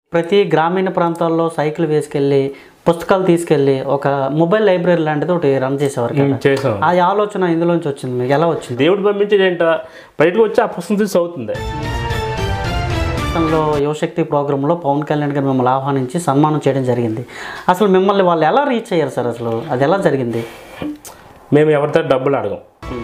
ప్రతి గ్రామీణ ప్రాంతాల్లో సైకిల్ వేసుకెళ్ళి పుస్తకాలు తీసుకెళ్ళి ఒక మొబైల్ లైబ్రరీ లాంటిది ఒకటి రన్ చేసేవారు కదా. చేసాం ఆ ఆలోచన ఇందులోంచి వచ్చింది మీకు ఎలా వచ్చింది దేవుడు పంపించేది ఏంట బయటకు వచ్చి ఆ పుస్తకం తీసి అవుతుంది రాష్ట్రంలో యువశక్తి ప్రోగ్రాంలో పవన్ కళ్యాణ్ గారు మిమ్మల్ని ఆహ్వానించి సన్మానం చేయడం జరిగింది అసలు మిమ్మల్ని వాళ్ళు ఎలా రీచ్ అయ్యారు సార్ అసలు అది ఎలా జరిగింది మేము ఎవరితో డబ్బులు అడగం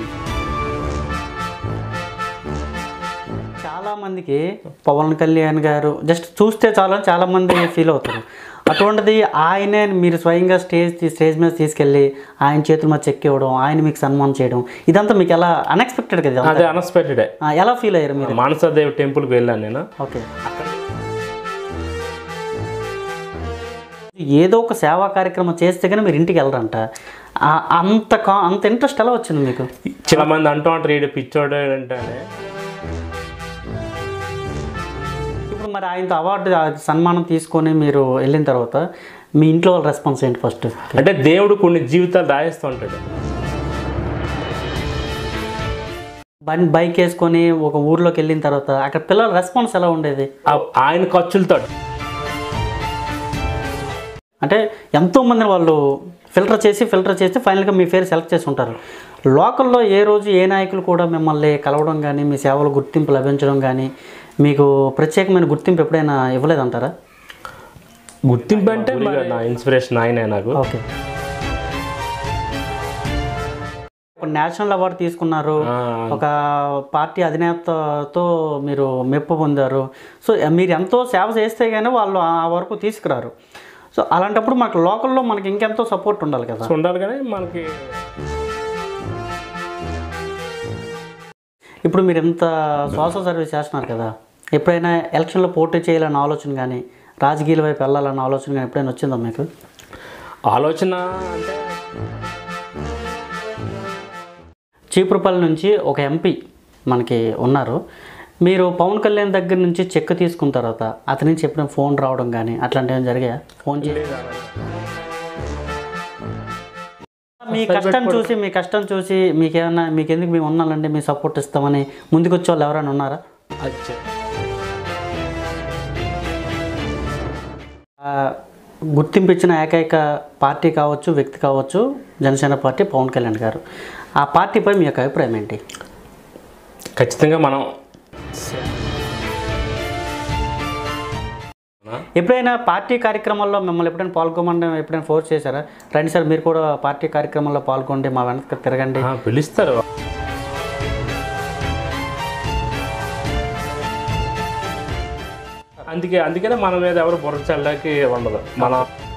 చాలా మందికి పవన్ కళ్యాణ్ గారు జస్ట్ చూస్తే చాలా చాలా మంది ఫీల్ అవుతారు అటువంటిది ఆయనే మీరు స్వయంగా స్టేజ్ తీ- స్టేజ్ మీద తీసుకెళ్ళి ఆయన చేతుల మీద చెక్ ఇవ్వడం ఆయన మీకు సన్మానం చేయడం ఇదంతా మీకు ఎలా అన్ఎక్స్పెక్టెడ్ కదా ఇదంతా? అదే అన్ఎక్స్పెక్టెడే ఆ, ఎలా ఫీల్ అయ్యారు మీరు మానసదేవి టెంపుల్కి వెళ్ళాను నేను ఓకే ఏదో ఒక సేవా కార్యక్రమం చేస్తే కానీ మీరు ఇంటికి వెళ్ళరంట ఆ, అంత కా అంత ఇంట్రెస్ట్ ఎలా వచ్చింది మీకు చాలా మంది అంటూ ఉంటారు ఈడు పిచ్చోడు అంటానే ఇప్పుడు మరి ఆయనతో అవార్డు ఆ సన్మానం తీసుకొని మీరు వెళ్ళిన తర్వాత మీ ఇంట్లో వాళ్ళ రెస్పాన్స్ ఏంటి ఫస్ట్ అంటే దేవుడు కొన్ని జీవితాలు రాయిస్తూ ఉంటాడు బండి బైక్ వేసుకొని ఒక ఊర్లోకి వెళ్ళిన తర్వాత అక్కడ పిల్లల రెస్పాన్స్ ఎలా ఉండేది ఆ- ఆయన ఖర్చులతో అంటే ఎంతోమంది వాళ్ళు ఫిల్టర్ చేసి ఫిల్టర్ చేసి ఫైనల్గా మీ పేరు సెలెక్ట్ చేసి ఉంటారు లోకల్లో ఏ రోజు ఏ నాయకులు కూడా మిమ్మల్ని కలవడం కానీ మీ సేవలు గుర్తింపు లభించడం కానీ మీకు ప్రత్యేకమైన గుర్తింపు ఎప్పుడైనా ఇవ్వలేదంటారా గుర్తింపు అంటే మరి నా ఇన్స్పిరేషన్ ఆయనే నాకు ఓకే ఒక నేషనల్ అవార్డు తీసుకున్నారు ఆ, ఒక పార్టీ అధినేతతో మీరు మెప్పు పొందారు సో మీరు ఎంతో సేవ చేస్తే కానీ వాళ్ళు ఆ వరకు తీసుకురారు సో అలాంటప్పుడు మనకు లోకల్లో మనకి ఇంకెంతో సపోర్ట్ ఉండాలి కదా ఉండాలి కానీ మనకి ఇప్పుడు మీరు ఎంత సోషల్ సర్వీస్ చేస్తున్నారు కదా ఎప్పుడైనా ఎలక్షన్లో పోటీ చేయాలన్న ఆలోచన కానీ రాజకీయాల వైపు వెళ్ళాలన్న ఆలోచన కానీ ఎప్పుడైనా వచ్చిందా మీకు ఆలోచన అంటే చీపురుపల్లి నుంచి ఒక ఎంపీ మనకి ఉన్నారు మీరు పవన్ కళ్యాణ్ దగ్గర నుంచి చెక్ తీసుకున్న తర్వాత అతని నుంచి ఎప్పుడైనా ఫోన్ రావడం కానీ అట్లాంటివి ఏమైనా జరిగాయా ఫోన్ చేసి మీ కష్టం చూసి మీ కష్టం చూసి మీకేమన్నా మీకు ఎందుకు మేము ఉన్నాలండి మీ సపోర్ట్ ఇస్తామని ముందుకు వచ్చే వాళ్ళు ఎవరైనా ఉన్నారా అచ్చా. ఆ, గుర్తింపు ఇచ్చిన ఏకైక పార్టీ కావచ్చు వ్యక్తి కావచ్చు జనసేన పార్టీ పవన్ కళ్యాణ్ గారు ఆ పార్టీపై మీ యొక్క అభిప్రాయం ఏంటి ఖచ్చితంగా మనం ఎప్పుడైనా పార్టీ కార్యక్రమాల్లో మిమ్మల్ని ఎప్పుడైనా పాల్గొమని ఎప్పుడైనా ఫోర్స్ చేశారా రండి సార్ మీరు కూడా పార్టీ కార్యక్రమాల్లో పాల్గొండి మా వెనక తిరగండి ఆ, పిలుస్తారు అందుకే అందుకనే మన మీద ఎవరు బుర్ర చల్లకి ఉండదు మన